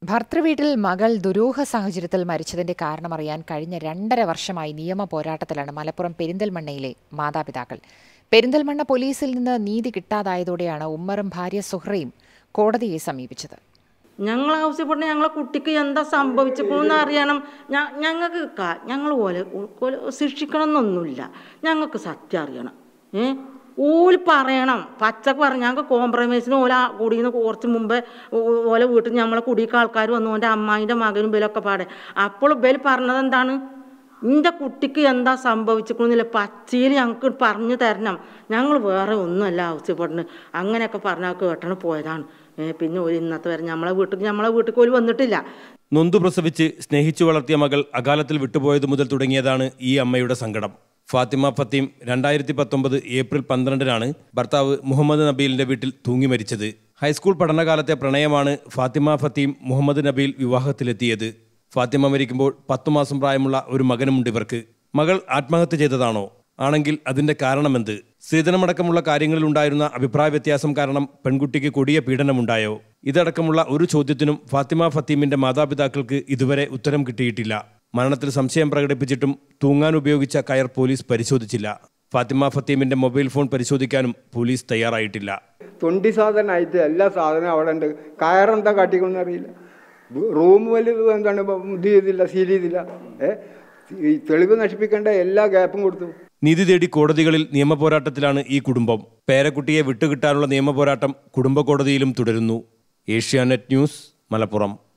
ഭർത്തൃവീട്ടിൽ മകൾ ദുരൂഹ സാഹചര്യത്തിൽ മരിച്ചതിന്റെ കാരണമറിയാൻ കഴിഞ്ഞ രണ്ടര വർഷമായി നിയമ പോരാട്ടത്തിലാണ് മലപ്പുറം പെരിന്തൽമണ്ണയിലെ മാതാപിതാക്കൾ പെരിന്തൽമണ്ണ പോലീസിൽ നിന്ന് നീതി കിട്ടാതായതോടെയാണ് ഉമ്മറും ഭാര്യ സുഹ്രയും കോടതിയെ സമീപിച്ചത് ഞങ്ങൾ ആവശ്യപ്പെടുന്ന ഞങ്ങളെ കുട്ടിക്ക് എന്താ സംഭവിച്ചപ്പോന്ന് അറിയണം ഞങ്ങൾക്ക് ഞങ്ങൾ ഓലെ ഓലെ ശിക്ഷിക്കണം എന്നൊന്നുമില്ല ഞങ്ങൾക്ക് സത്യം അറിയണം ഏ ഓല് പറയണം പച്ചക്ക് പറഞ്ഞ ഞങ്ങൾക്ക് കോംപ്രമൈസിന് ഓല കുടിന്ന് കുറച്ച് മുമ്പേ ഓ- ഓലെ വീട്ടിൽ നമ്മളെ കുടിയൊക്കെ ആൾക്കാർ വന്നു എൻ്റെ അമ്മായിൻ്റെ മകനും ബലൊക്കെ പാടെ അപ്പോൾ ബൽ പറഞ്ഞത് എന്താണ് എൻ്റെ കുട്ടിക്ക് എന്താ സംഭവിച്ചിരിക്കണമെന്നില്ല പച്ചയിൽ ഞങ്ങൾക്ക് പറഞ്ഞു തരണം ഞങ്ങൾ വേറെ ഒന്നുമല്ല ആവശ്യപ്പെടുന്നത് അങ്ങനെയൊക്കെ പറഞ്ഞാൽ കേട്ടണ് പോയതാണ് ഏ, പിന്നെ ഒരു ഇന്നത്തെ വരെ നമ്മളെ വീട്ടിൽ നമ്മളെ വീട്ടിൽ പോലും വന്നിട്ടില്ല നൊന്തു പ്രസവിച്ച് സ്നേഹിച്ചു വളർത്തിയ മകൾ അകാലത്തിൽ വിട്ടുപോയത് മുതൽ തുടങ്ങിയതാണ് ഈ അമ്മയുടെ സങ്കടം ഫാത്തിമ ഫത്തീം രണ്ടായിരത്തി പത്തൊമ്പത് ഏപ്രിൽ പന്ത്രണ്ടിനാണ് ഭർത്താവ് മുഹമ്മദ് നബീലിന്റെ വീട്ടിൽ തൂങ്ങി മരിച്ചത് ഹൈസ്കൂൾ പഠനകാലത്തെ പ്രണയമാണ് ഫാത്തിമ ഫത്തീം മുഹമ്മദ് നബീൽ വിവാഹത്തിലെത്തിയത് ഫാത്തിമ മരിക്കുമ്പോൾ പത്തു മാസം പ്രായമുള്ള ഒരു മകനുമുണ്ട് ഇവർക്ക് മകൾ ആത്മഹത്യ ചെയ്തതാണോ ആണെങ്കിൽ അതിന്റെ കാരണമെന്ത് സ്ത്രീധനമടക്കമുള്ള കാര്യങ്ങളിൽ ഉണ്ടായിരുന്ന അഭിപ്രായ വ്യത്യാസം കാരണം പെൺകുട്ടിക്ക് കൊടിയ പീഡനമുണ്ടായോ ഇതടക്കമുള്ള ഒരു ചോദ്യത്തിനും ഫാത്തിമ ഫത്തീമിന്റെ മാതാപിതാക്കൾക്ക് ഇതുവരെ ഉത്തരം കിട്ടിയിട്ടില്ല മരണത്തിൽ സംശയം പ്രകടിപ്പിച്ചിട്ടും തൂങ്ങാൻ ഉപയോഗിച്ച കയർ പോലീസ് പരിശോധിച്ചില്ല ഫാത്തിമ ഫത്തീമിന്റെ മൊബൈൽ ഫോൺ പരിശോധിക്കാനും പോലീസ് തയ്യാറായിട്ടില്ല തൊണ്ടി സാധനമായിട്ട് എല്ലാ സാധനവും അവിടെ ഉണ്ട് കയറെന്താ കാട്ടിക്കൊന്നും അറിയില്ല റൂം വലിയ എന്താണ് ഇപ്പം ഇത് ചെയ്തില്ല സീൽ ചെയ്തില്ല ഏ ഈ തെളിവ് നശിപ്പിക്കേണ്ട എല്ലാ ഗ്യാപ്പും കൊടുത്തു നീതി തേടി കോടതികളിൽ നിയമപോരാട്ടത്തിലാണ് ഈ കുടുംബം പേരക്കുട്ടിയെ വിട്ടുകിട്ടാനുള്ള നിയമപോരാട്ടം കുടുംബ കോടതിയിലും തുടരുന്നു ഏഷ്യാനെറ്റ് ന്യൂസ് മലപ്പുറം